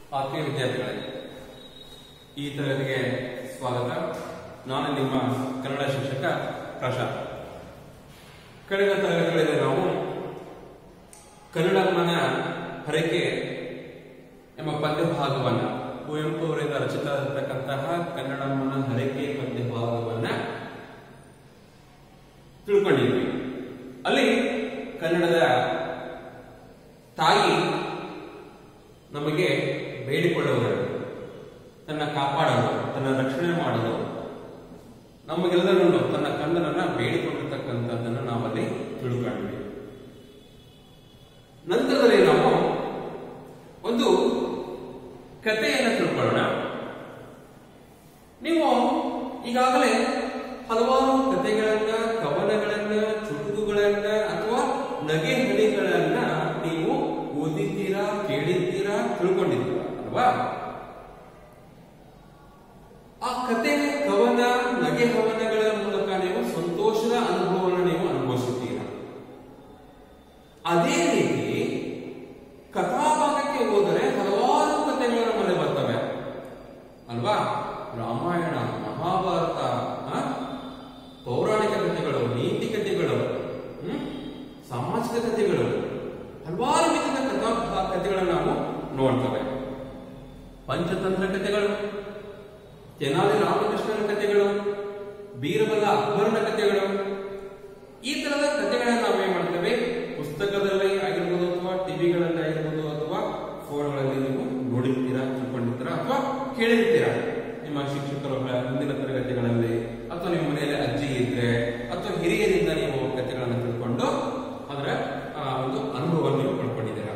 ಆತ್ಮೀಯ ವಿದ್ಯಾರ್ಥಿಗಳೇ ಈ ತರಗತಿಗೆ ಸ್ವಾಗತ ನಾನು ನಿಮ್ಮ ಕನ್ನಡ ಶಿಕ್ಷಕ ಪ್ರಶಾಂತ್ ಕಳೆದ ತರಗತಿಗಳಲ್ಲಿ ನಾವು ಕನ್ನಡಮ್ಮನ ಹರಕೆ ಎಂಬ ಪದ್ಯ ಭಾಗವನ್ನ ಕುವೆಂಪು ಅವರಿಂದ ರಚಿತವಾಗಿರ್ತಕ್ಕಂತಹ ಕನ್ನಡಮ್ಮನ ಹರಕೆ ಪದ್ಯ ಭಾಗವನ್ನ ತಿಳ್ಕೊಂಡಿದ್ವಿ ಅಲ್ಲಿ ಕನ್ನಡದ ತಾಯಿ ನಮಗೆ ಬೇಡಿಕೊಳ್ಳುವರು ತನ್ನ ಕಾಪಾಡಲು ತನ್ನ ರಕ್ಷಣೆ ಮಾಡಲು ನಮಗೆಲ್ಲರನ್ನು ತನ್ನ ಕಣ್ಣನನ್ನ ಬೇಡಿಕೊಂಡಿರ್ತಕ್ಕಂಥದ್ದನ್ನು ನಾವಲ್ಲಿ ತಿಳ್ಕೊಂಡ್ವಿ ನಂತರದಲ್ಲಿ ನಾವು ಒಂದು ಕಥೆಯನ್ನು ತಿಳ್ಕೊಳ್ಳೋಣ ನೀವು ಈಗಾಗಲೇ ಹಲವಾರು ಕಥೆಗಳನ್ನ ಕವನಗಳನ್ನ ಚುಟುಕುಗಳನ್ನ ಅಥವಾ ನಗೆ ಹಳಿಗಳನ್ನ ನೀವು ಓದಿದ್ದೀರಾ ಕೇಳಿದ್ದೀರಾ ತಿಳ್ಕೊಂಡಿದ್ದೀರಾ ಅಲ್ವಾ ಆ ಕತೆ ಕವನ ನಗೆ ಕವನಗಳ ಮೂಲಕ ನೀವು ಸಂತೋಷದ ಅನುಭವವನ್ನು ನೀವು ಅನುಭವಿಸುತ್ತೀರಾ ಅದೇ ರೀತಿ ಕಥಾಭಾಗಕ್ಕೆ ಹೋದರೆ ಹಲವಾರು ಕಥೆಗಳು ನಮ್ಮಲ್ಲಿ ಬರ್ತವೆ ಅಲ್ವಾ ರಾಮಾಯಣ ಮಹಾಭಾರತ ಆ? ಪೌರಾಣಿಕ ಕಥೆಗಳು ನೀತಿ ಕಥೆಗಳು ಹ್ಮ್? ಸಾಮಾಜಿಕ ಕಥೆಗಳು ಹಲವಾರು ವಿಧದ ಕಥಾ ಕಥೆಗಳನ್ನು ನಾವು ನೋಡ್ತೇವೆ ಪಂಚತಂತ್ರ ಕಥೆಗಳು ತೆನಾಲಿ ರಾಮಕೃಷ್ಣನ ಕಥೆಗಳು ಬೀರಬಲ ಅಕ್ಬರನ ಕಥೆಗಳು ಈ ತರದ ಕಥೆಗಳನ್ನ ನಾವು ಏನ್ ಮಾಡ್ತೇವೆ ಪುಸ್ತಕದಲ್ಲಿ ಆಗಿರ್ಬೋದು ಅಥವಾ ಟಿವಿಗಳಲ್ಲಿ ಆಗಿರ್ಬೋದು ಅಥವಾ ಫೋನ್ಗಳಲ್ಲಿ ನೀವು ನೋಡಿರ್ತೀರಾ ತಿಳ್ಕೊಂಡಿರ್ತೀರಾ ಅಥವಾ ಕೇಳಿರ್ತೀರಾ ನಿಮ್ಮ ಶಿಕ್ಷಕರ ಮುಂದಿನ ತರಗತಿಗಳಲ್ಲಿ ಅಥವಾ ನಿಮ್ಮ ಮನೆಯಲ್ಲಿ ಅಜ್ಜಿ ಇದ್ರೆ ಅಥವಾ ಹಿರಿಯರಿಂದ ನೀವು ಕಥೆಗಳನ್ನು ತಿಳ್ಕೊಂಡು ಅದರ ಆ, ಒಂದು ಅನುಭವವನ್ನು ನೀವು ಪಡ್ಕೊಂಡಿದ್ದೀರಾ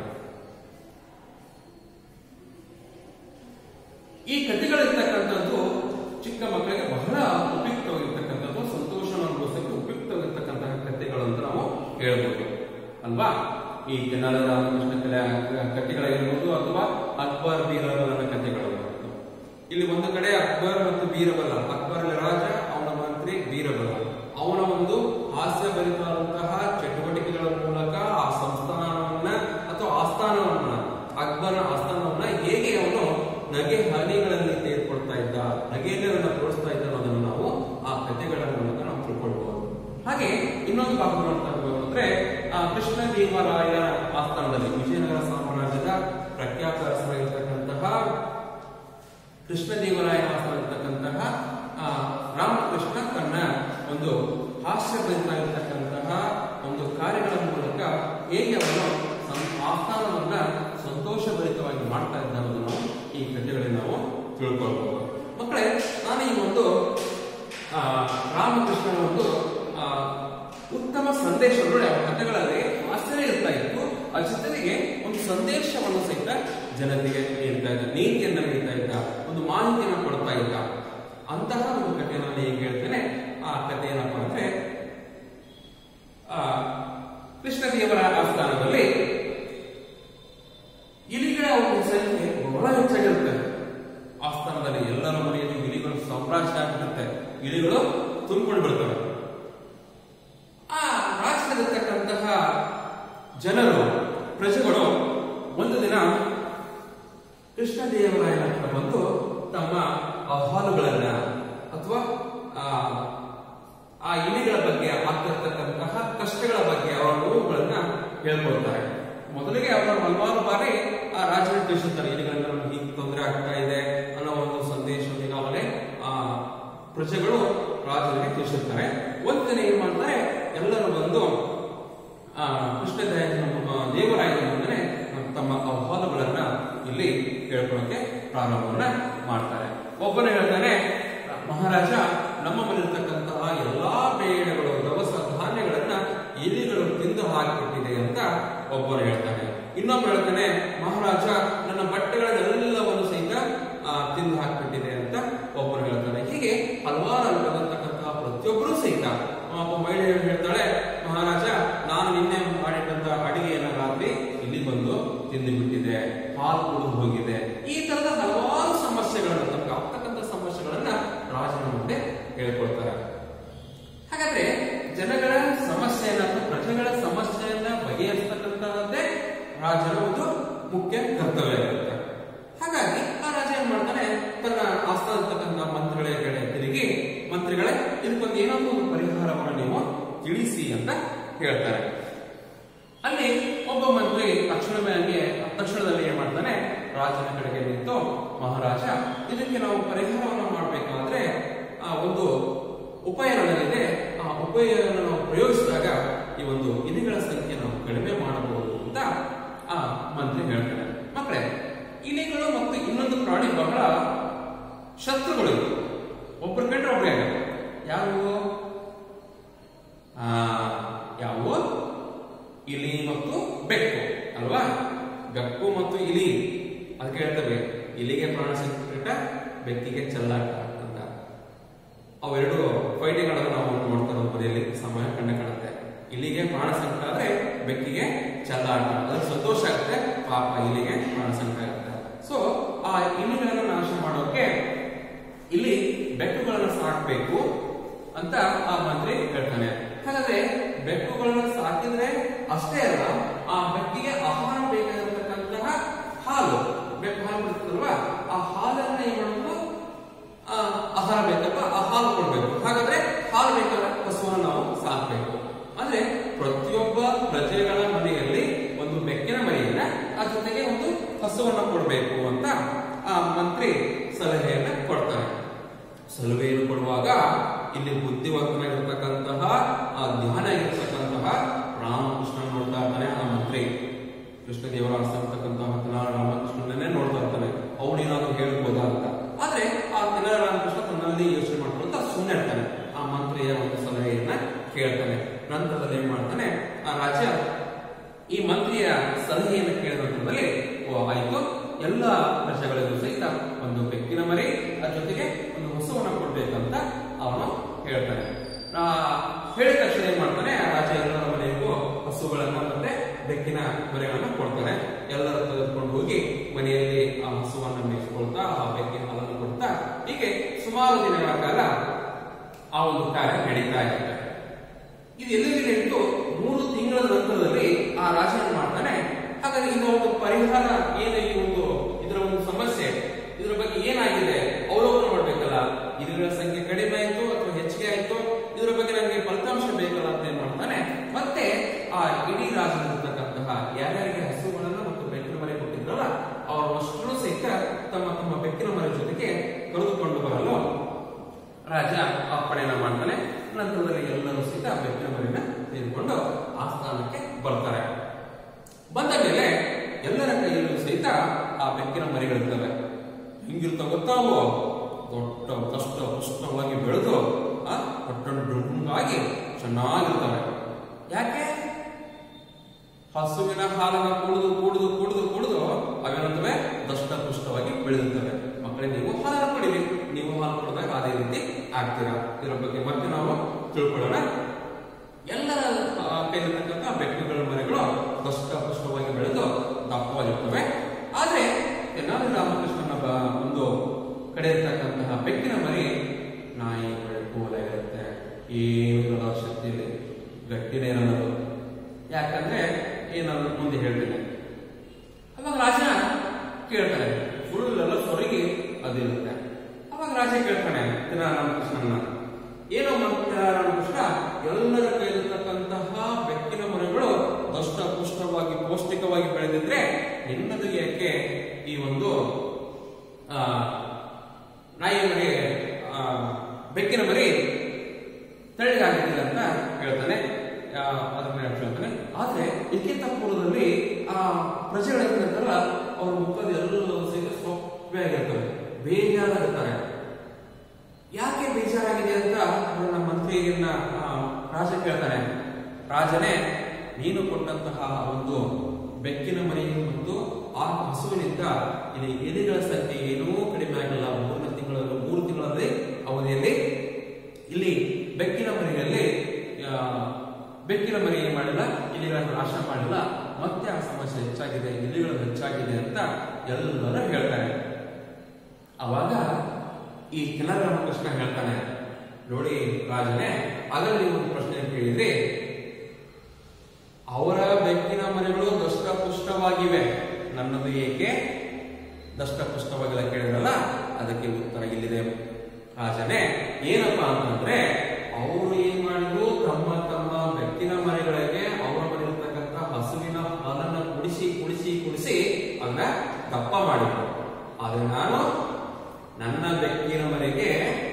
ಈ ಕಥೆಗಳಿರ್ತಕ್ಕಂಥದ್ದು ಚಿಕ್ಕ ಮಕ್ಕಳಿಗೆ ಬಹಳ ಉಪಯುಕ್ತವಾಗಿರ್ತಕ್ಕಂಥದ್ದು ಸಂತೋಷವನ್ನು ಅನುಭವಿಸಕ್ಕೆ ಉಪಯುಕ್ತವಾಗಿರ್ತಕ್ಕಂತಹ ಕಥೆಗಳು ಅಂತ ನಾವು ಹೇಳ್ಬೋದು ಅಲ್ವಾ ಈ ಕೆನಾಲ ರಾಮಕೃಷ್ಣ ಕಲೆ ಕಥೆಗಳಾಗಿರ್ಬೋದು ಅಥವಾ ಅಕ್ಬರ್ ಬೀರಬಲನ ಕಥೆಗಳು ಇಲ್ಲಿ ಒಂದು ಕಡೆ ಅಕ್ಬರ್ ಮತ್ತು ಬೀರಬಲ ಅಕ್ಬರ್ ರಾಜ ಅವನ ಮಂತ್ರಿ ಬೀರಬಲ ಅವನ ಒಂದು ಹಾಸ್ಯಭರಿತವಾದಂತಹ ಚಟುವಟಿಕೆಗಳ ಮೂಲಕ ಆ ಸಂಸ್ಥಾನವನ್ನ ಅಥವಾ ಆಸ್ಥಾನವನ್ನ ಅಕ್ಬರ್ನ ಆಸ್ಥಾನವನ್ನ ಹೇಗೆ ಅವನು ನಗೆ ಹನಿಗಳಲ್ಲಿ ತೆಗೆದುಕೊಳ್ತಾ ಇದ್ದ ನಗೆಯಲ್ಲಿ ಅವನ್ನ ತೋರಿಸ್ತಾ ಇದ್ದ ಅನ್ನೋದನ್ನು ನಾವು ಆ ಕಥೆಗಳ ಮೂಲಕ ನಾವು ತಿಳ್ಕೊಳ್ಬಹುದು ಹಾಗೆ ಇನ್ನೊಂದು ಭಾಗ ನೋಡ್ತಾ ಹೋದ್ರೆ ಆ ಕೃಷ್ಣ ದೇವರಾಯ ಆಸ್ಥಾನದಲ್ಲಿ ವಿಜಯನಗರ ಸಾಮ್ರಾಜ್ಯದ ಪ್ರಖ್ಯಾತ ಅರಸರಾಗಿರ್ತಕ್ಕಂತಹ ಕೃಷ್ಣದೇವರಾಯನ ಆಸ್ಥಾನದಲ್ಲಿರ್ತಕ್ಕಂತಹ ಆ, ರಾಮಕೃಷ್ಣ ತನ್ನ ಒಂದು ಹಾಸ್ಯಭರಿತವಾಗಿರ್ತಕ್ಕಂತಹ ಒಂದು ಕಾರ್ಯಗಳ ಮೂಲಕ ಹೇಗೆ ಅವನು ಸಂ- ಆಸ್ಥಾನವನ್ನ ಸಂತೋಷಭರಿತವಾಗಿ ಮಾಡ್ತಾ ಇದ್ದ ಅನ್ನೋದನ್ನು ನಾವು ಈ ಕಥೆಗಳಲ್ಲಿ ನಾವು ತಿಳ್ಕೊಳ್ಬಹುದು ಮಕ್ಕಳೇ ನಾನು ಈ ಒಂದು ಆ, ರಾಮಕೃಷ್ಣನ ಒಂದು ಆ, ಉತ್ತಮ ಸಂದೇಶ ನೋಡಿ ಆ ಕಥೆಗಳಲ್ಲಿ ಹಾಸ್ಯ ಇರ್ತಾ ಇತ್ತು ಆ ಜೊತೆಗೆ ಒಂದು ಸಂದೇಶವನ್ನು ಸಹಿತ ಜನತೆಗೆ ನೀಡ್ತಾ ಇದ್ದ ನೀತಿಯನ್ನ ನೀಡ್ತಾ ಇದ್ದ ಒಂದು ಮಾಹಿತಿಯನ್ನು ಕೊಡ್ತಾ ಇದ್ದ ಅಂತಹ ಒಂದು ಕಥೆಯನ್ನು ನಾನು ಈಗ ಹೇಳ್ತೇನೆ ಆ ಕಥೆ ಏನಪ್ಪಾ ಅಂದ್ರೆ ಆ, ಕೃಷ್ಣದೇವರ ಆಸ್ಥಾನದಲ್ಲಿ ಇಲಿಗಳ ಒಂದು ಸಂಖ್ಯೆ ಬಹಳ ಹೆಚ್ಚಾಗಿರುತ್ತೆ ಆಸ್ಥಾನದಲ್ಲಿ ಎಲ್ಲರ ಮನೆಯಲ್ಲಿ ಇಲಿಗಳು ಸಾಮ್ರಾಜ್ಯ ಆಗಿರುತ್ತೆ ಇಲಿಗಳು ತುಂಬಿಕೊಂಡು ಬಿಡ್ತವೆ ಆ ರಾಜ್ಯದಲ್ಲಿರ್ತಕ್ಕಂತಹ ಜನರು ಪ್ರಜೆಗಳು ಒಂದು ದಿನ ಕೃಷ್ಣದೇವರಾಯನ ಹತ್ರ ಬಂದು ತಮ್ಮ ಅಹವಾಲುಗಳನ್ನ ಅಥವಾ ಆ ಆ ಇಲಿಗಳ ಬಗ್ಗೆ ಆಗ್ತಿರ್ತಕ್ಕಂತಹ ಕಷ್ಟಗಳ ಬಗ್ಗೆ ಅವರ ನೋವುಗಳನ್ನ ಹೇಳ್ಕೊಳ್ತಾರೆ ಮೊದಲಿಗೆ ಅವರು ಹಲವಾರು ಬಾರಿ ಆ ರಾಜ್ಯನ ತಿಳಿಸುತ್ತಾರೆ ಇಲಿಗಳಿಂದ ನಮ್ಗೆ ಹೀಗೆ ತೊಂದರೆ ಆಗ್ತಾ ಇದೆ ಅನ್ನೋ ಒಂದು ಸಂದೇಶವನ್ನು ಈಗಾಗಲೇ ಆ ಪ್ರಜೆಗಳು ರಾಜನಿಗೆ ತಿಳಿಸುತ್ತಾರೆ ಒಂದು ದಿನ ಏನ್ ಮಾಡ್ತಾರೆ ಎಲ್ಲರೂ ಬಂದು ಆ ಕೃಷ್ಣದೇವನ ದೇವರಾಯನ ಮುಂದೆ ತಮ್ಮ ಅಹವಾಲುಗಳನ್ನ ಇಲ್ಲಿ ಹೇಳ್ಕೊಳಕ್ಕೆ ಪ್ರಾರಂಭವನ್ನ ಮಾಡ್ತಾರೆ ಒಬ್ಬನು ಹೇಳ್ತಾನೆ ಮಹಾರಾಜ ನಮ್ಮ ಮನೆಯಿರ್ತಕ್ಕಂತಹ ಎಲ್ಲಾ ಬೇಳೆಗಳು ದವಸ ಧಾನ್ಯಗಳನ್ನ ಇಲಿಗಳು ತಿಂದು ಹಾಕಿಬಿಟ್ಟಿದೆ ಅಂತ ಒಬ್ಬನು ಹೇಳ್ತಾನೆ ಇನ್ನೊಬ್ಬ ಹೇಳ್ತಾನೆ ಮಹಾರಾಜ ನನ್ನ ಬಟ್ಟೆಗಳನ್ನೆಲ್ಲವನ್ನು ಸಹಿತ ಆ, ತಿಂದು ಹಾಕಿಬಿಟ್ಟಿದೆ ಅಂತ ಒಬ್ಬರು ಹೇಳ್ತಾನೆ ಹೀಗೆ ಹಲವಾರು ಅಲ್ಲಿರ್ತಕ್ಕಂತಹ ಪ್ರತಿಯೊಬ್ಬರು ಸಹಿತ ಒಬ್ಬ ಮಹಿಳೆ ಹೇಳ್ತಾಳೆ ಮಹಾರಾಜ ನಾನು ನಿನ್ನೆ ಮಾಡಿಟ್ಟಂತ ಅಡಿಗೆಯನ್ನು ರಾತ್ರಿ ಇಲ್ಲಿ ಬಂದು ತಿಂದು ಬಿಟ್ಟಿದೆ ಹಾಲು ಕುಡಿದು ಹೋಗಿದೆ ಈ ತರದ ಹಲವಾರು ಸಮಸ್ಯೆಗಳನ್ನು ತಮಗೆ ಆಗ್ತಕ್ಕಂಥ ಸಮಸ್ಯೆಗಳನ್ನ ರಾಜನ ಮುಂದೆ ಹೇಳ್ಕೊಳ್ತಾರೆ ಹಾಗಾದ್ರೆ ಜನಗಳ ಸಮಸ್ಯೆಯನ್ನ ಅಥವಾ ಪ್ರಜೆಗಳ ಸಮಸ್ಯೆಯನ್ನ ಬಗೆಹರಿಸತಕ್ಕಂತಹದ್ದೇ ರಾಜನ ಒಂದು ಮುಖ್ಯ ಕರ್ತವ್ಯ ಇರುತ್ತೆ ಹಾಗಾಗಿ ತಿಳಿಸಿ ಅಂತ ಹೇಳ್ತಾರೆ ಅಲ್ಲಿ ಒಬ್ಬ ಮಂತ್ರಿ ತಕ್ಷಣವೇ ತಕ್ಷಣದಲ್ಲಿ ಏನ್ ಮಾಡ್ತಾನೆ ರಾಜನ ಕಡೆಗೆ ನಿಂತು ಮಹಾರಾಜ ಇದಕ್ಕೆ ನಾವು ಪರಿಹಾರವನ್ನು ಮಾಡಬೇಕಾದ್ರೆ ಆ ಒಂದು ಉಪಾಯ ನನ್ನಲ್ಲಿದೆ ಆ ಉಪಾಯವನ್ನು ನಾವು ಪ್ರಯೋಗಿಸಿದಾಗ ಈ ಒಂದು ಇಲಿಗಳ ಸಂಖ್ಯೆ ನಾವು ಕಡಿಮೆ ಮಾಡಬಹುದು ಅಂತ ಆ ಮಂತ್ರಿ ಹೇಳ್ತಾನೆ ಮಕ್ಕಳೇ ಇಲಿಗಳು ಮತ್ತು ಇನ್ನೊಂದು ಪ್ರಾಣಿ ಬಹಳ ಶತ್ರುಗಳು ಇವು. ಒಬ್ರು ಕಂಡ್ರೆ ಒಬ್ರೇ ಯಾವುವು ಆ ಯಾವುವು ಇಲಿ ಮತ್ತು ಬೆಕ್ಕು ಅಲ್ವಾ ಬೆಕ್ಕು ಮತ್ತು ಇಲಿ ಅದಕ್ಕೆ ಹೇಳ್ತೇವೆ ಇಲಿಗೆ ಪ್ರಾಣ ಸಂಕಟ ಬೆಕ್ಕಿಗೆ ಚೆಲ್ಲಾಟ ಅಂತ ಅವೆರಡು ಫೈಟಿಂಗ್ ಆಡೋದು ನಾವು ನೋಡ್ತಾ ಇರೋದು ಮನೆಯಲ್ಲಿ ಸಮಯ ಕಂಡು ಕಾಣುತ್ತೆ ಇಲಿಗೆ ಪ್ರಾಣ ಸಂಕಟ ಆದ್ರೆ ಬೆಕ್ಕಿಗೆ ಚೆಲ್ಲಾಟ ಅದ್ರ ಸಂತೋಷ ಆಗುತ್ತೆ ಪಾಪ ಇಲಿಗೆ ಪ್ರಾಣ ಸಂಕಟ ಆಗುತ್ತೆ ಸೊ ಆ ಇಲಿಗಳನ್ನು ನಾಶ ಮಾಡೋಕೆ ಇಲ್ಲಿ ಬೆಕ್ಕುಗಳನ್ನು ಸಾಕಬೇಕು ಅಂತ ಆ ಮಂತ್ರಿ ಹೇಳ್ತಾನೆ ಹಾಗಾದ್ರೆ ಬೆಕ್ಕುಗಳನ್ನು ಸಾಕಿದ್ರೆ ಅಷ್ಟೇ ಅಲ್ಲ ಆ ಬೆಕ್ಕಿಗೆ ಆಹಾರ ಬೇಕಾಗಿರತಕ್ಕಂತಹ ಹಾಲು ಬೆಕ್ಕು ಹಾಲು ಬಿಡ್ತದಲ್ವಾ ಆ ಹಾಲನ್ನ ಏನ್ ಮಾಡಬೇಕು ಆ, ಆಹಾರ ಬೇಕಪ್ಪ ಆ ಹಾಲು ಕೊಡ್ಬೇಕು ಹಾಗಾದ್ರೆ ಹಾಲು ಬೇಕಾದ ಹಸುವನ್ನು ನಾವು ಸಾಕಬೇಕು ಅಂದ್ರೆ ಪ್ರತಿಯೊಬ್ಬ ಪ್ರಜೆಗಳ ಮನೆಯಲ್ಲಿ ಒಂದು ಬೆಕ್ಕಿನ ಮರಿಯನ್ನ ಆ ಜೊತೆಗೆ ಒಂದು ಹಸುವನ್ನ ಕೊಡಬೇಕು ಅಂತ ಆ ಮಂತ್ರಿ ಸಲಹೆಯನ್ನ ಕೊಡ್ತಾರೆ ಸಲಹೆಯನ್ನು ಕೊಡುವಾಗ ಇಲ್ಲಿ ಬುದ್ಧಿವಂತನಾಗಿರ್ತಕ್ಕಂತಹ ಆ ಜ್ಞಾನ ಇರತಕ್ಕಂತಹ ರಾಮಕೃಷ್ಣ ನೋಡ್ತಾ ಇರ್ತಾನೆ ಆ ಮಂತ್ರಿ ಕೃಷ್ಣ ದೇವರ ಆಗಿರ್ತಕ್ಕಂತಹ ತೆನಾಲಿ ರಾಮಕೃಷ್ಣನನ್ನೇ ನೋಡ್ತಾ ಇರ್ತಾನೆ ಅವನೇನಾದ್ರೂ ಹೇಳ್ಬೋದಾ ಅಂತ ಆದ್ರೆ ಆ ತೆನಾಲಿ ರಾಮಕೃಷ್ಣ ತನ್ನಲ್ಲಿ ಯೋಚನೆ ಮಾಡ್ಕೊಳ್ತಾ ಸುಮ್ಮನೆ ಇರ್ತಾನೆ ಆ ಮಂತ್ರಿಯ ಒಂದು ಸಲಹೆಯನ್ನ ಕೇಳ್ತಾನೆ ನಂತರದಲ್ಲಿ ಏನ್ ಮಾಡ್ತಾನೆ ಆ ರಾಜ ಈ ಮಂತ್ರಿಯ ಸಲಹೆಯನ್ನು ಕೇಳಿದ ನಂತರದಲ್ಲಿ ಓ ಆಯ್ತು ಎಲ್ಲ ಪ್ರಜೆಗಳಿಗೂ ಸಹಿತ ಒಂದು ಬೆಕ್ಕಿನ ಮರಿ ಅದ್ರ ಜೊತೆಗೆ ಒಂದು ಹೊಸವನ್ನ ಕೊಡ್ಬೇಕಂತ ಅವನು ಹೇಳ್ತಾನೆ ಆ, ಹೇಳಿದ ತಕ್ಷಣ ಏನ್ ಮಾಡ್ತಾನೆ ಆ ರಾಜ ಎಲ್ಲರ ಮನೆಗೂ ಹಸುಗಳನ್ನ ಮತ್ತೆ ಬೆಕ್ಕಿನ ಮರಿಗಳನ್ನ ಕೊಡ್ತಾನೆ ಎಲ್ಲರ ತೆಗೆದುಕೊಂಡು ಹೋಗಿ ಮನೆಯಲ್ಲಿ ಆ ಹಸುವನ್ನ ಮೇಯಿಸ್ಕೊಳ್ತಾ ಆ ಬೆಕ್ಕಿನ ಹಾಲನ್ನು ಕೊಡ್ತಾ ಹೀಗೆ ಸುಮಾರು ದಿನಗಳ ಕಾಲ ಆ ಒಂದು ಕಾರ್ಯ ನಡೀತಾ ಇರುತ್ತೆ ಇದು ಎಲ್ಲೆಲ್ಲಿ ನಡೀತು ಮೂರು ತಿಂಗಳ ನಂತರದಲ್ಲಿ ಆ ರಾಜ ಏನ್ ಮಾಡ್ತಾನೆ ಹಾಗಾದ್ರೆ ಇನ್ನು ಒಂದು ಪರಿಹಾರ ಏನು ಈ ಒಂದು ಇದರ ಒಂದು ಸಮಸ್ಯೆ ಇದರ ಬಗ್ಗೆ ಏನಾಗಿದೆ ಅವಲೋಕನ ಮಾಡ್ಬೇಕಲ್ಲ ಇದುಗಳ ಸಂಖ್ಯೆ ಕಡಿಮೆ ಆಯ್ತು ಅಥವಾ ಹೆಚ್ಚಿಗೆ ಆಯ್ತು ಇದರ ಬಗ್ಗೆ ನನಗೆ ಫಲಿತಾಂಶ ಬೇಕಲ್ಲ ಅಂತ ಏನ್ ಮಾಡ್ತಾನೆ ಮತ್ತೆ ಆ ಇಡೀ ರಾಜ್ಯದಲ್ಲಿರ್ತಕ್ಕಂತಹ ಯಾರ್ಯಾರಿಗೆ ಹಸುಗಳನ್ನ ಮತ್ತು ಬೆಕ್ಕಿನ ಮರಿ ಕೊಟ್ಟಿದ್ರಲ್ಲ ಅವರಷ್ಟನ್ನು ಸಹಿತ ತಮ್ಮ ತಮ್ಮ ಬೆಕ್ಕಿನ ಮರಿ ಜೊತೆಗೆ ಕರೆದುಕೊಂಡು ಬರಲು ರಾಜ ಅಪ್ಪಣೆಯನ್ನ ಮಾಡ್ತಾನೆ ನಂತರದಲ್ಲಿ ಎಲ್ಲರೂ ಸಹಿತ ಬೆಕ್ಕಿನ ಮರಿನ ತೆಗೆದುಕೊಂಡು ಆ ಸ್ಥಾನಕ್ಕೆ ಬರ್ತಾರೆ ಬಂದ ಮೇಲೆ ಎಲ್ಲರ ಕೈಯಲ್ಲೂ ಸಹಿತ ಆ ಬೆಕ್ಕಿನ ಮರಿಗಳಿರ್ತವೆ ಹಿಂಗಿರ್ತಾವ ಗೊತ್ತಾವು ದೊಡ್ಡ ಕಷ್ಟ ಪುಷ್ಟವಾಗಿ ಬೆಳೆದು ಆ ದೊಡ್ಡ ಡುಂಗಾಗಿ ಚೆನ್ನಾಗಿರ್ತವೆ ಯಾಕೆ ಹಸುವಿನ ಹಾಲನ್ನ ಕುಡಿದು ಕುಡಿದು ಕುಡಿದು ಕುಡಿದು ಅವೇನಂತವೆ ದಷ್ಟ ಪುಷ್ಟವಾಗಿ ಬೆಳೆದಿರ್ತವೆ ಮಕ್ಕಳೇ ನೀವು ಹಾಲನ್ನು ಕುಡಿರಿ ನೀವು ಹಾಲು ಕುಡಿದಾಗ ಅದೇ ರೀತಿ ಆಗ್ತೀರಾ ಇದರ ಬಗ್ಗೆ ಮತ್ತೆ ನಾವು ತಿಳ್ಕೊಳ್ಳೋಣ ಎಲ್ಲರ ಆ, ಕೈಲಿರ್ತಕ್ಕಂಥ ಬೆಕ್ಕುಗಳ ಮರಿಗಳು ದಷ್ಟ ಪುಷ್ಟವಾಗಿ ಬೆಳೆದು ದಪ್ಪವಾಗಿರ್ತವೆ ಆದ್ರೆ ತೆನಾಲಿ ರಾಮಕೃಷ್ಣನ ಬ- ಒಂದು ಕಡೆ ಇರ್ತಕ್ಕಂತಹ ಬೆಕ್ಕಿನ ಮರಿ ನಾಯಿ ಕೂಲ ಇರುತ್ತೆ ಏನು ಶಕ್ತಿಯಲ್ಲಿ ಗಟ್ಟಿನೇ ಅನ್ನೋದು ಯಾಕಂದ್ರೆ ಏನಾದ್ರು ಮುಂದೆ ಹೇಳ್ತೇನೆ ಅವಾಗ ರಾಜ ಕೇಳ್ತಾನೆ ಫುಲ್ ಎಲ್ಲ ಸೊರಗಿ ಅದಿರುತ್ತೆ ಅವಾಗ ರಾಜ ಕೇಳ್ತಾನೆ ರಾಮಕೃಷ್ಣನ ಏನೋ ಮಂತ್ರ ರಾಮಕೃಷ್ಣ ಎಲ್ಲರ ಕೈಲಿರ್ತಕ್ಕಂತಹ ಬೆಕ್ಕಿನ ಮರಗಳು ದಷ್ಟ ಪುಷ್ಟವಾಗಿ ಪೌಷ್ಟಿಕವಾಗಿ ಬೆಳೆದಿದ್ರೆ ನಿನ್ನದು ಯಾಕೆ ಈ ಒಂದು ಆ, ನಾಯಿ ಮರಿ ಆ, ಬೆಕ್ಕಿನ ಮರಿ ತಳ್ಳಿಗಾಗಿದ್ದಿಲ್ಲ ಅಂತ ಹೇಳ್ತಾನೆ ಆ, ಅದನ್ನ ಹೇಳ್ತಾನೆ ಆದ್ರೆ ಇದಕ್ಕಿಂತ ಪೂರ್ವದಲ್ಲಿ ಆ ಪ್ರಜೆಗಳಿರ್ತಾರಲ್ಲ ಅವ್ರ ಮುಖದ ಎಲ್ಲರೂ ಸಹಿತ ಸೊಪ್ಪೆಯಾಗಿರ್ತವೆ ಬೇಜಾರಾಗಿರ್ತಾರೆ ಯಾಕೆ ಬೇಜಾರಾಗಿದೆ ಅಂತ ಅವ್ರನ್ನ ಮಂತ್ರಿಯನ್ನ ಆ, ರಾಜ ಕೇಳ್ತಾನೆ ರಾಜನೇ ನೀನು ಕೊಟ್ಟಂತಹ ಒಂದು ಬೆಕ್ಕಿನ ಮರಿ ಮತ್ತು ಆ ಹಸುವಿನಿಂದ ಇಲ್ಲಿ ಎಲಿಗಳ ಸಂಖ್ಯೆ ಏನೂ ಕಡಿಮೆ ಆಗಿಲ್ಲ ಮೂರನೇ ತಿಂಗಳಲ್ಲಿ ಮೂರು ತಿಂಗಳಲ್ಲಿ ಅವಧಿಯಲ್ಲಿ ಇಲ್ಲಿ ಬೆಕ್ಕಿನ ಮರಿಯಲ್ಲಿ ಆ, ಬೆಕ್ಕಿನ ಮರಿ ಏನ್ ಮಾಡಿಲ್ಲ ಇಲಿಗಳನ್ನು ನಾಶ ಮಾಡಿಲ್ಲ ಮತ್ತೆ ಆ ಸಮಸ್ಯೆ ಹೆಚ್ಚಾಗಿದೆ ಇಲಿಗಳು ಹೆಚ್ಚಾಗಿದೆ ಅಂತ ಎಲ್ಲರೂ ಹೇಳ್ತಾರೆ ಅವಾಗ ಈ ರಾಮಕೃಷ್ಣ ಹೇಳ್ತಾನೆ ನೋಡಿ ರಾಜನೇ ಅದರಲ್ಲಿ ನೀವು ಒಂದು ಪ್ರಶ್ನೆ ಕೇಳಿದ್ರಿ ಅವರ ಬೆಕ್ಕಿನ ಮರಿಗಳು ದಷ್ಟಪುಷ್ಟವಾಗಿವೆ ನನ್ನದು ಏಕೆ ದಷ್ಟಪುಷ್ಟವಾಗಿಲ್ಲ ಕೇಳಿದ್ರಲ್ಲ ಅದಕ್ಕೆ ಉತ್ತರ ಇಲ್ಲಿದೆ ರಾಜನೇ ಏನಪ್ಪಾ ಅಂತಂದ್ರೆ ಅವರು ಏನ್ ಮಾಡಿದ್ರು ತಮ್ಮ ತಮ್ಮ ಅದನ್ನ ದಪ್ಪ ಮಾಡಿದ್ರು ಆದ್ರೆ ನಾನು ನನ್ನ ಬೆಕ್ಕಿನ ಮನೆಗೆ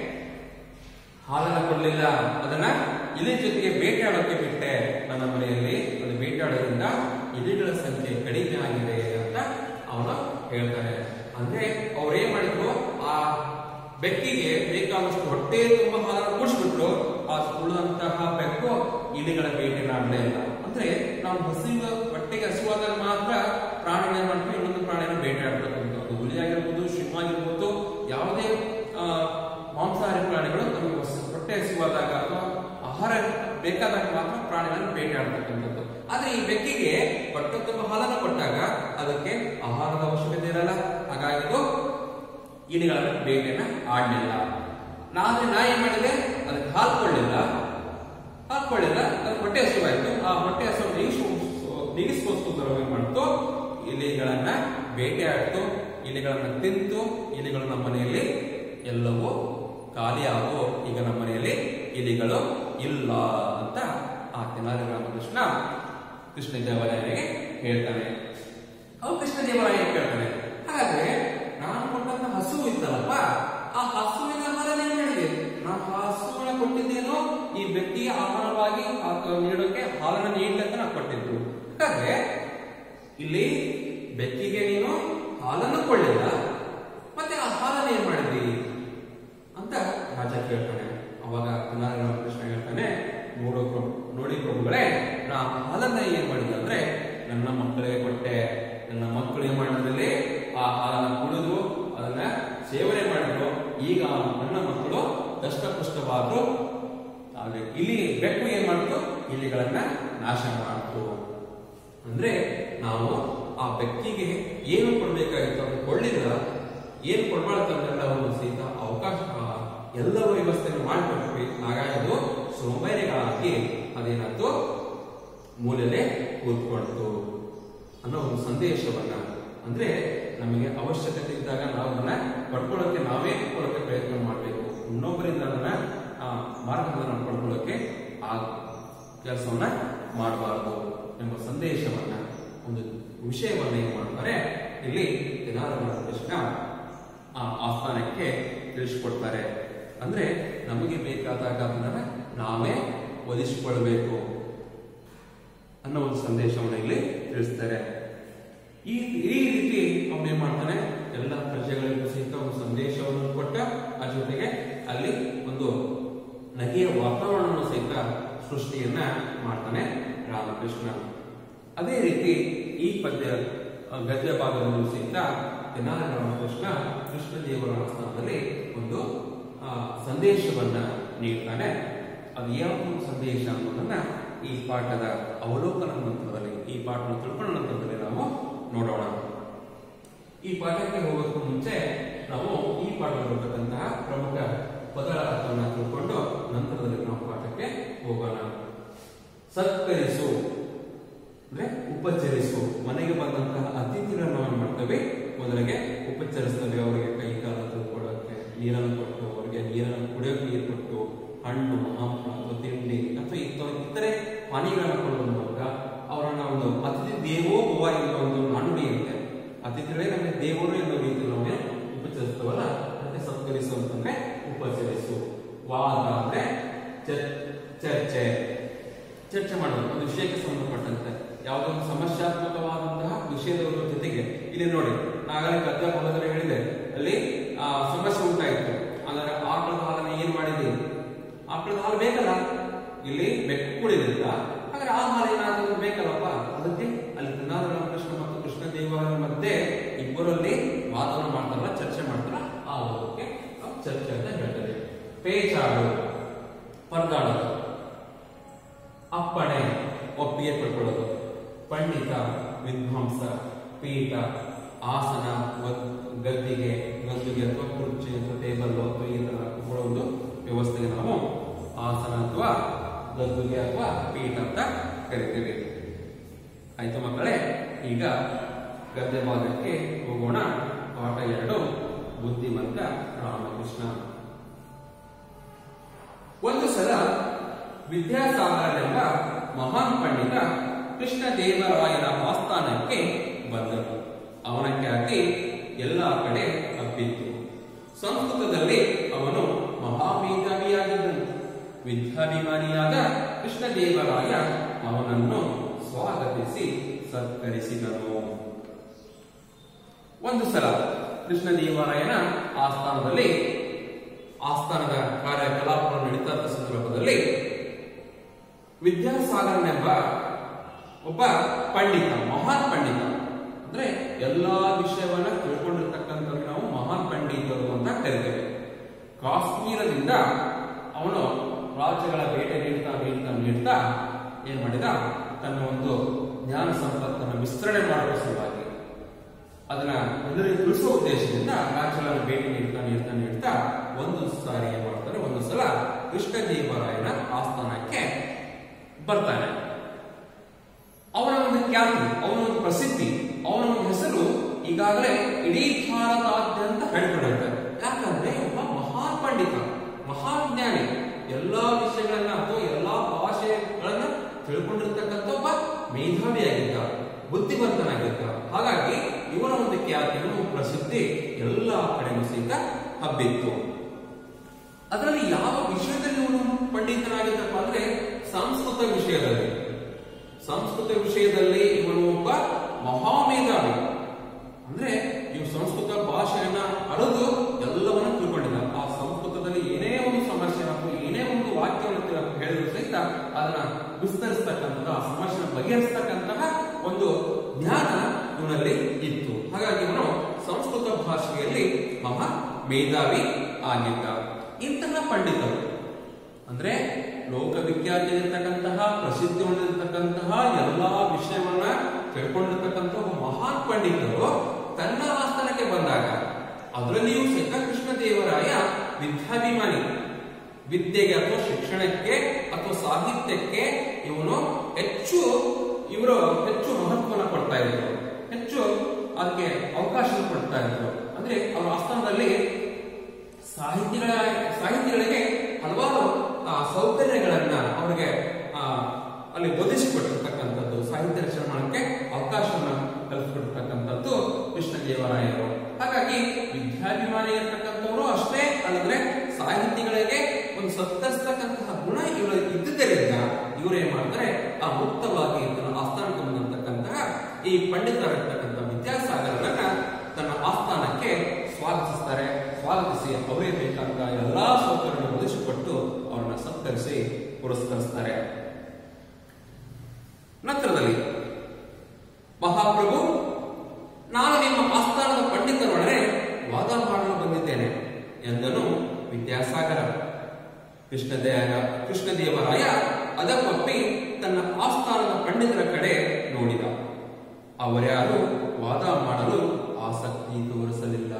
ಹಾಲನ್ನ ಕೊಡ್ಲಿಲ್ಲ ಅದನ್ನ ಇಲಿ ಜೊತೆಗೆ ಬೇಟೆಯಾಡೋಕೆ ಬಿಟ್ಟೆ ನನ್ನ ಮನೆಯಲ್ಲಿ ಅದು ಬೇಟೆಯಾಡೋದ್ರಿಂದ ಇಲಿಗಳ ಸಂಖ್ಯೆ ಕಡಿಮೆ ಆಗಿದೆ ಅಂತ ಅವನು ಹೇಳ್ತಾನೆ ಅಂದ್ರೆ ಅವ್ರು ಏನ್ ಮಾಡಿದ್ರು ಆ ಬೆಕ್ಕಿಗೆ ಬೇಕಾದಷ್ಟು ಹೊಟ್ಟೆ ತುಂಬ ಹಾಲನ್ನು ಕುಡಿಸ್ಬಿಟ್ರು ಆ ಉಳಿದಂತಹ ಬೆಕ್ಕು ಇಲಿಗಳ ಬೇಟೆನ ಆಡಲೇ ಇಲ್ಲ ಅಂದ್ರೆ ನಾವು ಹಸಿವು ಹೊಟ್ಟೆಗೆ ಹಸುವಾದಾಗ ಮಾತ್ರ ಪ್ರಾಣಿನ ಏನ್ ಮಾಡ್ತೀವಿ ಇನ್ನೊಂದು ಪ್ರಾಣಿನ ಬೇಟೆ ಆಡ್ತಕ್ಕಂಥದ್ದು ಹುಲಿ ಆಗಿರ್ಬೋದು ಸಿಂಹ ಆಗಿರ್ಬೋದು ಯಾವುದೇ ಆ, ಮಾಂಸಾಹಾರಿ ಪ್ರಾಣಿಗಳು ನಮಗೆ ಹೊಸ- ಹೊಟ್ಟೆ ಹಸಿವಾದಾಗ ಅಥವಾ ಆಹಾರ ಬೇಕಾದಾಗ ಮಾತ್ರ ಪ್ರಾಣಿಗಳನ್ನು ಬೇಟೆ ಆಡ್ತಕ್ಕಂಥದ್ದು ಆದ್ರೆ ಈ ಬೆಕ್ಕಿಗೆ ಹೊಟ್ಟೆ ತುಂಬ ಹಾಲನ್ನು ಕೊಟ್ಟಾಗ ಅದಕ್ಕೆ ಆಹಾರದ ಅವಶ್ಯಕತೆ ಇರಲ್ಲ ಹಾಗಾಗಿ ಇದು ಇಲಿಗಳ ಬೇಟೆನ ಆಡ್ಲಿಲ್ಲ ನಾದ್ರೆ ನಾ ಏನ್ ಮಾಡಿದೆ ಅದಕ್ಕೆ ಹಾಲು ಕೊಳ್ಳಿಲ್ಲ ಹಾಲು ಕೊಳ್ಳಿಲ್ಲ ಅದಕ್ಕೆ ಹೊಟ್ಟೆ ಹಸುವಾಯ್ತು ಆ ಹೊಟ್ಟೆ ಹಸು ನೀಗಿಸ್ ನೀಗಿಸ್ಕೋಸ್ಕರ ಏನ್ ಮಾಡ್ತು ಇಲಿಗಳನ್ನ ಬೇಟೆ ಆಡ್ತು ಇಲಿಗಳನ್ನ ತಿಂತು ಇಲಿಗಳು ನಮ್ಮ ಮನೆಯಲ್ಲಿ ಎಲ್ಲವೂ ಖಾಲಿ ಆಗೋ ಈಗ ನಮ್ಮ ಮನೆಯಲ್ಲಿ ಇಲಿಗಳು ಇಲ್ಲ ಅಂತ ಆ ತೆನಾಲಿ ರಾಮಕೃಷ್ಣ ಕೃಷ್ಣ ದೇವರಾಯನಿಗೆ ಹೇಳ್ತಾನೆ ಅವ ಕೃಷ್ಣ ದೇವರಾಯ ಕೇಳ್ತಾನೆ ಹಾಗಾದ್ರೆ ನಾನು ಕೊಟ್ಟಂತ ಹಸು ಇತ್ತಲ್ಲಪ್ಪ ಆ ಹಸುವಿನ ಹಾಲನ್ನ ಏನ್ ಮಾಡಿದೆ ನಾನು ಆ ಹಸುವನ್ನ ಕೊಟ್ಟಿದ್ದೇನೋ ಈ ವ್ಯಕ್ತಿಗೆ ಆಹಾರವಾಗಿ ಆ- ನೀಡೋಕೆ ಹಾಲನ್ನ ನೀಡ್ಲಂತ ನಾನು ಕೊಟ್ಟಿದ್ದು ಹಾಗಾದ್ರೆ ಇಲ್ಲಿ ಬೆಕ್ಕಿಗೆ ನೀನು ಹಾಲನ್ನು ಕೊಳ್ಳಿಲ್ಲ ಮತ್ತೆ ಆ ಹಾಲನ್ನ ಏನ್ ಮಾಡಿದ್ರಿ ಅಂತ ರಾಜ ಕೇಳ್ತಾನೆ ಅವಾಗ ನಾರಾಯಣ ಕೃಷ್ಣ ಹೇಳ್ತಾನೆ ನೋಡು ಪ್ರಭು ನೋಡಿ ಪ್ರಭುಗಳೇ ನಾ ಹಾಲನ್ನ ಏನ್ ಮಾಡಿದೆ ಅಂದ್ರೆ ನನ್ನ ಮಕ್ಕಳಿಗೆ ಕೊಟ್ಟೆ ನನ್ನ ಮಕ್ಕಳು ಏನ್ ಮಾಡಿದ್ರಲ್ಲಿ ಆ ಹಾಲನ್ನ ಕುಡಿದು ಅದನ್ನ ಸೇವನೆ ಮಾಡಿದ್ರು ಈಗ ನನ್ನ ಮಕ್ಕಳು ದಷ್ಟಪುಷ್ಟವಾದ್ರು ಹಾಗೆ ಇಲ್ಲಿ ಬೆಕ್ಕು ಏನ್ ಮಾಡ್ತು ಇಲಿಗಳನ್ನ ನಾಶ ಮಾಡ್ತು ಅಂದ್ರೆ ನಾವು ಆ ಬೆಕ್ಕಿಗೆ ಏನು ಕೊಡ್ಬೇಕಾಗಿತ್ತು ಅದು ಕೊಳ್ಳಿಲ್ಲ ಏನು ಕೊಡ್ಬಾರ್ದನ್ನೆಲ್ಲವನ್ನು ಸಹಿತ ಅವಕಾಶ ಆ, ಎಲ್ಲವೂ ವ್ಯವಸ್ಥೆಯನ್ನು ಮಾಡಿಕೊಟ್ವಿ ಹಾಗಾಗಿ ಅದು ಸೋಂಬೇರಿಗಳಾಗಿ ಅದೇನಾಯ್ತು ಮೂಲೆಲೆ ಕೂತ್ಕೊಳ್ತು ಅನ್ನೋ ಒಂದು ಸಂದೇಶವನ್ನ ಅಂದ್ರೆ ನಮಗೆ ಅವಶ್ಯಕತೆ ಇದ್ದಾಗ ನಾವು ಅದನ್ನ ಪಡ್ಕೊಳ್ಳೋಕೆ ನಾವೇ ಪಡ್ಕೊಳ್ಳೋಕೆ ಪ್ರಯತ್ನ ಮಾಡಬೇಕು ಇನ್ನೊಬ್ಬರಿಂದ ಅದನ್ನ ಆ ಮಾರ್ಗವನ್ನು ಪಡ್ಕೊಳ್ಳೋಕೆ ಆ ಕೆಲಸವನ್ನ ಮಾಡಬಾರದು ಎಂಬ ಸಂದೇಶವನ್ನ ಒಂದು ವಿಷಯವನ್ನ ಏನ್ ಮಾಡ್ತಾರೆ ಇಲ್ಲಿ ಯಥಾರ್ಥ ಕೃಷ್ಣ ಆ ಆಸ್ಥಾನಕ್ಕೆ ತಿಳಿಸ್ಕೊಡ್ತಾರೆ ಅಂದ್ರೆ ನಮಗೆ ಬೇಕಾದಾಗ ಅದನ್ನ ನಾವೇ ಒಲಿಸಿಕೊಳ್ಬೇಕು ಅನ್ನೋ ಒಂದು ಸಂದೇಶವನ್ನು ಇಲ್ಲಿ ತಿಳಿಸ್ತಾರೆ ಈ ಈ ರೀತಿ ಅವನು ಏನ್ ಮಾಡ್ತಾನೆ ಎಲ್ಲ ಪ್ರಜೆಗಳಿಗೂ ಸಹಿತ ಒಂದು ಸಂದೇಶವನ್ನು ಕೊಟ್ಟ ಆ ಜೊತೆಗೆ ಅಲ್ಲಿ ಒಂದು ನಗೆಯ ವಾತಾವರಣವನ್ನು ಸಹಿತ ಸೃಷ್ಟಿಯನ್ನ ಮಾಡ್ತಾನೆ ರಾಮಕೃಷ್ಣ ಅದೇ ರೀತಿ ಈ ಪದ್ಯ ಆ, ಗದ್ಯ ಭಾಗದಲ್ಲೂ ಸಹಿತ ತೆನಾಲಿ ರಾಮಕೃಷ್ಣ ಕೃಷ್ಣ ದೇವರ ಸ್ಥಾನದಲ್ಲಿ ಒಂದು ಆ, ಸಂದೇಶವನ್ನ ನೀಡ್ತಾನೆ ಅದು ಯಾವ ಒಂದು ಸಂದೇಶ ಅನ್ನೋದನ್ನ ಈ ಪಾಠದ ಅವಲೋಕನ ನಂತರದಲ್ಲಿ ಈ ಪಾಠನ ತಿಳ್ಕೊಂಡ ನಂತರದಲ್ಲಿ ನಾವು ನೋಡೋಣ ಈ ಪಾಠಕ್ಕೆ ಹೋಗೋದಕ್ಕೂ ಮುಂಚೆ ನಾವು ಈ ಪಾಠದಲ್ಲಿರತಕ್ಕಂತಹ ಪ್ರಮುಖ ಪದಗಳ ಅರ್ಥವನ್ನು ತಿಳ್ಕೊಂಡು ನಂತರದಲ್ಲಿ ನಾವು ಪಾಠಕ್ಕೆ ಹೋಗೋಣ ಸತ್ಕರಿಸು ಅಂದ್ರೆ ಉಪಚರಿಸು ಮನೆಗೆ ಬಂದಂತಹ ಅತಿಥಿಗಳನ್ನು ನಾವು ಏನ್ ಮಾಡ್ತೇವೆ ಮೊದಲಿಗೆ ಉಪಚರಿಸ್ತೇವೆ ಅವರಿಗೆ ಕೈ ಕಾಲ ತಿಳ್ಕೊಳ್ಳೋಕೆ ನೀರನ್ನು ಕೊಟ್ಟು ಅವರಿಗೆ ನೀರನ್ನು ಕುಡಿಯೋಕೆ ನೀರು ಕೊಟ್ಟು ಹಣ್ಣು ಹಂಪು ಅಥವಾ ತಿಂಡಿ ಅಥವಾ ಇತರ ಇತರೆ ಪಾನೀಯಗಳನ್ನು ಕೊಡುವ ಮೂಲಕ ಅವರನ್ನ ಒಂದು ಅತಿಥಿ ದೇವೋ ಭವ ಎಂಬ ಒಂದು ನಾನುಡಿ ಇರುತ್ತೆ ಅತಿಥಿಗಳೇ ನಮಗೆ ದೇವರು ಎನ್ನುವ ರೀತಿ ನಾವು ಉಪಚರಿಸ್ತೇವಲ್ಲ ಅದಕ್ಕೆ ಸತ್ಕರಿಸು ಅಂತಂದ್ರೆ ಉಪಚರಿಸು ವಾದ ಅಂದ್ರೆ ಚರ್- ಚರ್ಚೆ ಚರ್ಚೆ ಮಾಡೋದು ಒಂದು ವಿಷಯಕ್ಕೆ ಸಂಬಂಧಪಟ್ಟಂತೆ ಯಾವುದೋ ಒಂದು ಸಮಸ್ಯಾತ್ಮಕವಾದಂತಹ ವಿಷಯದ ಜೊತೆಗೆ ಇಲ್ಲಿ ನೋಡಿ ನಾಗಲೇ ಗದ್ಯ ಭಾಗದಲ್ಲಿ ಹೇಳಿದೆ ಅಲ್ಲಿ ಆ ಸಮಸ್ಯೆ ಉಂಟಾಯಿತು ಅಂದ್ರೆ ಆಕಳದ ಹಾಲನ್ನ ಏನ್ ಮಾಡಿದ್ವಿ ಆಕಳದ ಹಾಲು ಬೇಕಲ್ಲ ಇಲ್ಲಿ ಬೆಕ್ಕು ಕುಡಿಲಿಲ್ಲ ಹಾಗಾದ್ರೆ ಆ ಹಾಲು ಏನಾದ್ರು ಬೇಕಲ್ಲಪ್ಪ ಅದಕ್ಕೆ ಅಲ್ಲಿ ಕೃಷ್ಣ ಕೃಷ್ಣ ಮತ್ತು ಕೃಷ್ಣ ದೇವರ ಮಧ್ಯೆ ಇಬ್ಬರಲ್ಲಿ ವಾದನ ಮಾಡ್ತಾರಲ್ಲ ಚರ್ಚೆ ಮಾಡ್ತಾರ ಆ ವಾದಕ್ಕೆ ನಾವು ಚರ್ಚೆ ಅಂತ ಹೇಳ್ತೇವೆ ಪೇಚಾಡು ಪರದಾಡೋದು ಅಪ್ಪಣೆ ಒಪ್ಪಿಗೆ ಪಡ್ಕೊಳ್ಳೋದು ಪಂಡಿತ ವಿದ್ವಾಂಸ ಪೀಠ ಆಸನ ಗದ್- ಗದ್ದಿಗೆ ಗದ್ದಿಗೆ ಅಥವಾ ಕುರ್ಚಿ ಅಥವಾ ಟೇಬಲ್ ಅಥವಾ ಈ ತರ ಕೂತ್ಕೊಳ್ಳೋ ಒಂದು ವ್ಯವಸ್ಥೆಗೆ ನಾವು ಆಸನ ಅಥವಾ ಗದ್ದುಗೆ ಅಥವಾ ಪೀಠ ಅಂತ ಕರಿತೀವಿ ಆಯ್ತು ಮಕ್ಕಳೇ ಈಗ ಗದ್ದೆ ಭಾಗಕ್ಕೆ ಹೋಗೋಣ ಪಾಠ ಎರಡು ಬುದ್ಧಿಮಂತ ರಾಮಕೃಷ್ಣ ಒಂದು ಸಲ ವಿದ್ಯಾಸಾಗರನೆಂಬ ಮಹಾನ್ ಪಂಡಿತ ಕೃಷ್ಣ ದೇವರಾಯನ ಆಸ್ಥಾನಕ್ಕೆ ಬಂದರು ಅವನ ಖ್ಯಾತಿ ಎಲ್ಲ ಕಡೆ ಹಬ್ಬಿತ್ತು ಸಂಸ್ಕೃತದಲ್ಲಿ ಅವನು ಮಹಾಮೇಧಾವಿಯಾಗಿದ್ದನು ವಿದ್ಯಾಭಿಮಾನಿಯಾದ ಕೃಷ್ಣದೇವರಾಯ ಅವನನ್ನು ಸ್ವಾಗತಿಸಿ ಸತ್ಕರಿಸಿದನು ಒಂದು ಸಲ ಕೃಷ್ಣದೇವರಾಯನ ಆಸ್ಥಾನದಲ್ಲಿ ಆಸ್ಥಾನದ ಕಾರ್ಯಕಲಾಪಗಳು ನಡೀತಾ ಇದ್ದ ಸಂದರ್ಭದಲ್ಲಿ ವಿದ್ಯಾಸಾಗರನೆಂಬ ಒಬ್ಬ ಪಂಡಿತ ಮಹಾನ್ ಪಂಡಿತ ಅಂದ್ರೆ ಎಲ್ಲಾ ವಿಷಯವನ್ನ ತಿಳ್ಕೊಂಡಿರ್ತಕ್ಕಂಥವ್ರಿಗೆ ನಾವು ಮಹಾನ್ ಪಂಡಿತರು ಅಂತ ಕರಿತೇವೆ ಕಾಶ್ಮೀರದಿಂದ ಅವನು ರಾಜ್ಯಗಳ ಭೇಟಿ ನೀಡ್ತಾ ನೀಡ್ತಾ ನೀಡ್ತಾ ಏನ್ ಮಾಡಿದ ತನ್ನ ಒಂದು ಜ್ಞಾನ ಸಂಪತ್ತನ್ನು ವಿಸ್ತರಣೆ ಮಾಡುವ ಸಲುವಾಗಿ ಅದನ್ನ ಎಲ್ಲರಿಗೂ ತಿಳಿಸುವ ಉದ್ದೇಶದಿಂದ ರಾಜ್ಯಗಳ ಭೇಟಿ ನೀಡ್ತಾ ನೀಡ್ತಾ ನೀಡ್ತಾ ಒಂದು ಸಾರಿ ಏನ್ ಮಾಡ್ತಾನೆ ಒಂದು ಸಲ ಕೃಷ್ಣದೇವರಾಯನ ಆಸ್ಥಾನಕ್ಕೆ ಬರ್ತಾನೆ ಅವನ ಒಂದು ಖ್ಯಾತಿ ಅವನ ಒಂದು ಪ್ರಸಿದ್ಧಿ ಅವನ ಒಂದು ಹೆಸರು ಈಗಾಗಲೇ ಇಡೀ ಭಾರತಾದ್ಯಂತ ಹರಡಿಕೊಂಡಿದೆ ಯಾಕಂದ್ರೆ ಒಬ್ಬ ಮಹಾನ್ ಪಂಡಿತ ಮಹಾನ್ ಜ್ಞಾನಿ ಎಲ್ಲಾ ವಿಷಯಗಳನ್ನ ಅಥವಾ ಎಲ್ಲಾ ಭಾಷೆಗಳನ್ನ ತಿಳ್ಕೊಂಡಿರ್ತಕ್ಕಂಥ ಒಬ್ಬ ಮೇಧಾವಿಯಾಗಿದ್ದ ಬುದ್ಧಿವಂತನಾಗಿದ್ದ ಹಾಗಾಗಿ ಇವನ ಒಂದು ಖ್ಯಾತಿ ಇವನ ಒಂದು ಪ್ರಸಿದ್ಧಿ ಎಲ್ಲ ಕಡೆನೂ ಸಹಿತ ಹಬ್ಬಿತ್ತು ಅದರಲ್ಲಿ ಯಾವ ವಿಷಯದಲ್ಲಿ ಇವನು ಪಂಡಿತನಾಗಿದ್ದಪ್ಪ ಅಂದ್ರೆ ಸಂಸ್ಕೃತ ವಿಷಯದಲ್ಲಿ ಸಂಸ್ಕೃತ ವಿಷಯದಲ್ಲಿ ಇವನು ಒಬ್ಬ ಮಹಾಮೇಧಾವಿ ಅಂದ್ರೆ ಇವು ಸಂಸ್ಕೃತ ಭಾಷೆಯನ್ನ ಅಳದು ಎಲ್ಲವನ್ನ ತಿಳ್ಕೊಂಡಿದ್ದ ಆ ಸಂಸ್ಕೃತದಲ್ಲಿ ಏನೇ ಒಂದು ಸಮಸ್ಯೆ ಅಥವಾ ಏನೇ ಒಂದು ವಾಕ್ಯವನ್ನು ತಿಳ- ಹೇಳಿದ್ರು ಸಹಿತ ಅದನ್ನ ವಿಸ್ತರಿಸ್ತಕ್ಕಂತಹ ಆ ಸಮಸ್ಯೆನ ಬಗೆಹರಿಸ್ತಕ್ಕಂತಹ ಒಂದು ಜ್ಞಾನ ಇವನಲ್ಲಿ ಇತ್ತು ಹಾಗಾಗಿ ಇವನು ಸಂಸ್ಕೃತ ಭಾಷೆಯಲ್ಲಿ ಮಹಾ ಮೇಧಾವಿ ಆಗಿದ್ದ ಇಂತಹ ಪಂಡಿತರು ಅಂದ್ರೆ ಲೋಕವಿಖ್ಯಾತಿಯಲ್ಲಿರ್ತಕ್ಕಂತಹ ಪ್ರಸಿದ್ಧಿ ಹೊಂದಿರತಕ್ಕಂತಹ ಎಲ್ಲಾ ವಿಷಯವನ್ನ ತಿಳ್ಕೊಂಡಿರ್ತಕ್ಕಂಥ ಒಬ್ಬ ಮಹಾನ್ ಪಂಡಿತರು ತನ್ನ ಆಸ್ಥಾನಕ್ಕೆ ಬಂದಾಗ ಅದರಲ್ಲಿಯೂ ಸಹಿತ ಕೃಷ್ಣದೇವರಾಯ ವಿದ್ಯಾಭಿಮಾನಿ ವಿದ್ಯೆಗೆ ಅಥವಾ ಶಿಕ್ಷಣಕ್ಕೆ ಅಥವಾ ಸಾಹಿತ್ಯಕ್ಕೆ ಇವನು ಹೆಚ್ಚು ಇವರು ಹೆಚ್ಚು ಮಹತ್ವನ ಕೊಡ್ತಾ ಇದ್ರು ಹೆಚ್ಚು ಅದಕ್ಕೆ ಅವಕಾಶ ಕೊಡ್ತಾ ಇದ್ರು ಅಂದ್ರೆ ಅವರ ಆಸ್ಥಾನದಲ್ಲಿ ಸಾಹಿತ್ಯಗಳ ಸಾಹಿತ್ಯಗಳಿಗೆ ಹಲವಾರು ಆ, ಸೌಕರ್ಯಗಳನ್ನ ಅವರಿಗೆ ಆ, ಅಲ್ಲಿ ಒದಗಿಸಿಕೊಟ್ಟಿರ್ತಕ್ಕಂಥದ್ದು ಸಾಹಿತ್ಯ ರಚನೆ ಮಾಡಕ್ಕೆ ಅವಕಾಶವನ್ನ ಕಲ್ಪಿಸಿಕೊಟ್ಟಿರ್ತಕ್ಕಂಥದ್ದು ಕೃಷ್ಣದೇವರಾಯರು ಹಾಗಾಗಿ ವಿದ್ಯಾಭಿಮಾನಿ ಇರ್ತಕ್ಕಂಥವರು ಅಷ್ಟೇ ಅಲ್ಲದ್ರೆ ಸಾಹಿತಿಗಳಿಗೆ ಒಂದು ಸತ್ತರಿಸ್ತಕ್ಕಂತಹ ಗುಣ ಇವರು ಇದ್ದುದರಿಂದ ಇವರು ಏನ್ ಮಾಡ್ತಾರೆ ಆ ಮುಕ್ತವಾಗಿ ತನ್ನ ಆಸ್ಥಾನಕ್ಕೆ ಬಂದಿರತಕ್ಕಂತಹ ಈ ಪಂಡಿತರಾಗಿರ್ತಕ್ಕಂಥ ವಿದ್ಯಾಸಾಗರರನ್ನ ತನ್ನ ಆಸ್ಥಾನಕ್ಕೆ ಸ್ವಾಗತಿಸ್ತಾರೆ ಸ್ವಾಗತಿಸಿ ಅವರೇ ಬೇಕಾದ ಎಲ್ಲಾ ಸೌಕರ್ಯಗಳನ್ನು ಒದಗಿಸಿಕೊಟ್ಟು ಅವರನ್ನ ಸತ್ಕರಿಸಿ ಪುರಸ್ಕರಿಸ್ತಾರೆ ನಂತರದಲ್ಲಿ ಮಹಾಪ್ರಭು ನಾನು ನಿಮ್ಮ ಆಸ್ಥಾನದ ಪಂಡಿತರೊಡನೆ ವಾದ ಮಾಡಲು ಬಂದಿದ್ದೇನೆ ಎಂದನು ವಿದ್ಯಾಸಾಗರ ಕೃಷ್ಣದೇವ ಕೃಷ್ಣದೇವರಾಯ ಅದಕ್ಕೊಪ್ಪಿ ತನ್ನ ಆಸ್ಥಾನದ ಪಂಡಿತರ ಕಡೆ ನೋಡಿದ ಅವರ್ಯಾರು ವಾದ ಮಾಡಲು ಆಸಕ್ತಿ ತೋರಿಸಲಿಲ್ಲ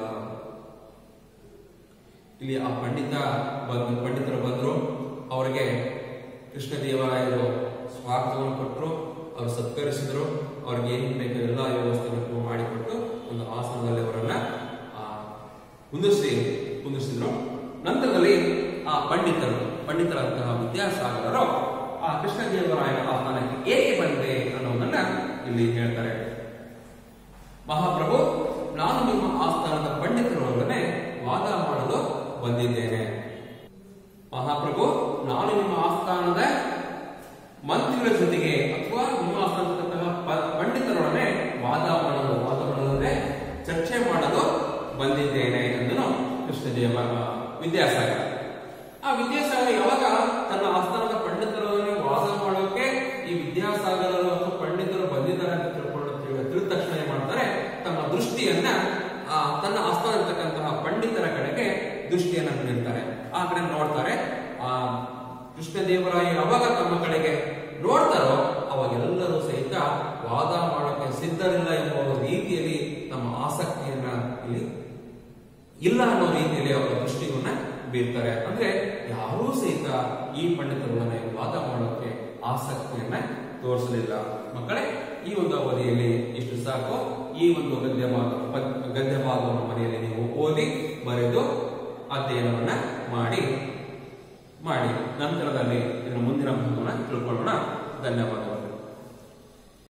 ಇಲ್ಲಿ ಆ ಪಂಡಿತ ಬಂದು ಪಂಡಿತರು ಬಂದರು ಅವರಿಗೆ ಕೃಷ್ಣದೇವರಾಯರು ಸ್ವಾಗತವನ್ನು ಕೊಟ್ಟರು ಅವರು ಸತ್ಕರಿಸಿದ್ರು ಅವ್ರಿಗೆ ಏನ್ ಬೇಕು ಎಲ್ಲ ವ್ಯವಸ್ಥೆಯನ್ನು ಮಾಡಿಕೊಟ್ಟು ಒಂದು ಆಸನದಲ್ಲಿ ಅವರನ್ನ ಆ, ಕುಂದಿರಿಸಿ ಕುಂದಿರಿಸಿದ್ರು ನಂತರದಲ್ಲಿ ಆ ಪಂಡಿತರು ಪಂಡಿತರಂತಹ ವಿದ್ಯಾಸಾಗರರು ಆ ಕೃಷ್ಣದೇವರಾಯನ ಆಸ್ಥಾನಕ್ಕೆ ಏಕೆ ಬಂದೆ ಅನ್ನೋದನ್ನ ಇಲ್ಲಿ ಹೇಳ್ತಾರೆ ಮಹಾಪ್ರಭು ನಾನು ನಿಮ್ಮ ಆಸ್ಥಾನದ ಪಂಡಿತರೊಡನೆ ವಾದ ಮಾಡಲು ಬಂದಿದ್ದೇನೆ ಮಹಾಪ್ರಭು ನಾನು ನಿಮ್ಮ ಆಸ್ಥಾನದ ಮಂತ್ರಿಗಳ ಜೊತೆಗೆ ಅಥವಾ ನಿಮ್ಮ ಆಸ್ಥಾನದಂತಹ ಪ- ಪಂಡಿತರೊಡನೆ ವಾದ ಮಾಡಲು ವಾದ ಮಾಡಲು ಚರ್ಚೆ ಮಾಡಲು ಬಂದಿದ್ದೇನೆ ಎಂದನು ಕೃಷ್ಣದೇವ ವಿದ್ಯಾಸಾಗರ ಆ ವಿದ್ಯಾಸಾಗರ ಯಾವಾಗ ತನ್ನ ಆಸ್ಥಾನದ ಪಂಡಿತರೊಡನೆ ವಾದ ಮಾಡೋಕೆ ಈ ವಿದ್ಯಾಸಾಗರರು ಅಥವಾ ಪಂಡಿತರು ಬಂದಿದ್ದಾರೆ ಅಂತ ತಿಳ್ಕೊಂಡು ತಿಳಿ- ತಿಳಿದ ತಕ್ಷಣ ಏನ್ ಮಾಡ್ತಾರೆ ತಮ್ಮ ದೃಷ್ಟಿಯನ್ನ ಆ, ತನ್ನ ಆಸ್ಥಾನ ಇರ್ತಕ್ಕಂತಹ ಪಂಡಿತರ ಕಡೆಗೆ ದೃಷ್ಟಿಯನ್ನ ನೀಡ್ತಾರೆ ಆ ಕಡೆ ನೋಡ್ತಾರೆ ಆ ಕೃಷ್ಣದೇವರಾಯ ಯಾವಾಗ ತಮ್ಮ ಕಡೆಗೆ ನೋಡ್ತಾರೋ ಅವಾಗ ಎಲ್ಲರೂ ಸಹಿತ ವಾದ ಮಾಡೋಕೆ ಸಿದ್ಧರಿಲ್ಲ ಎಂಬ ಒಂದು ರೀತಿಯಲ್ಲಿ ತಮ್ಮ ಆಸಕ್ತಿಯನ್ನ ಇಲ್ಲಿ ಇಲ್ಲ ಅನ್ನೋ ರೀತಿಯಲ್ಲಿ ಅವರ ದೃಷ್ಟಿಯನ್ನ ಬೀರ್ತಾರೆ ಅಂದ್ರೆ ಯಾರೂ ಸಹಿತ ಈ ಪಂಡಿತರೊಡನೆ ವಾದ ಮಾಡೋಕೆ ಆಸಕ್ತಿಯನ್ನ ತೋರಿಸಲಿಲ್ಲ ಮಕ್ಕಳೇ ಈ ಒಂದು ಅವಧಿಯಲ್ಲಿ ಇಷ್ಟು ಸಾಕು ಈ ಒಂದು ಗದ್ಯ ಭಾಗ ಪದ್- ಗದ್ಯ ಭಾಗವನ್ನು ಮನೆಯಲ್ಲಿ ನೀವು ಓದಿ ಬರೆದು ಅಧ್ಯಯನವನ್ನ ಮಾಡಿ ಮಾಡಿ ನಂತರದಲ್ಲಿ ಇದರ ಮುಂದಿನ ಭಾಗವನ್ನು ತಿಳ್ಕೊಳ್ಳೋಣ ಧನ್ಯವಾದಗಳು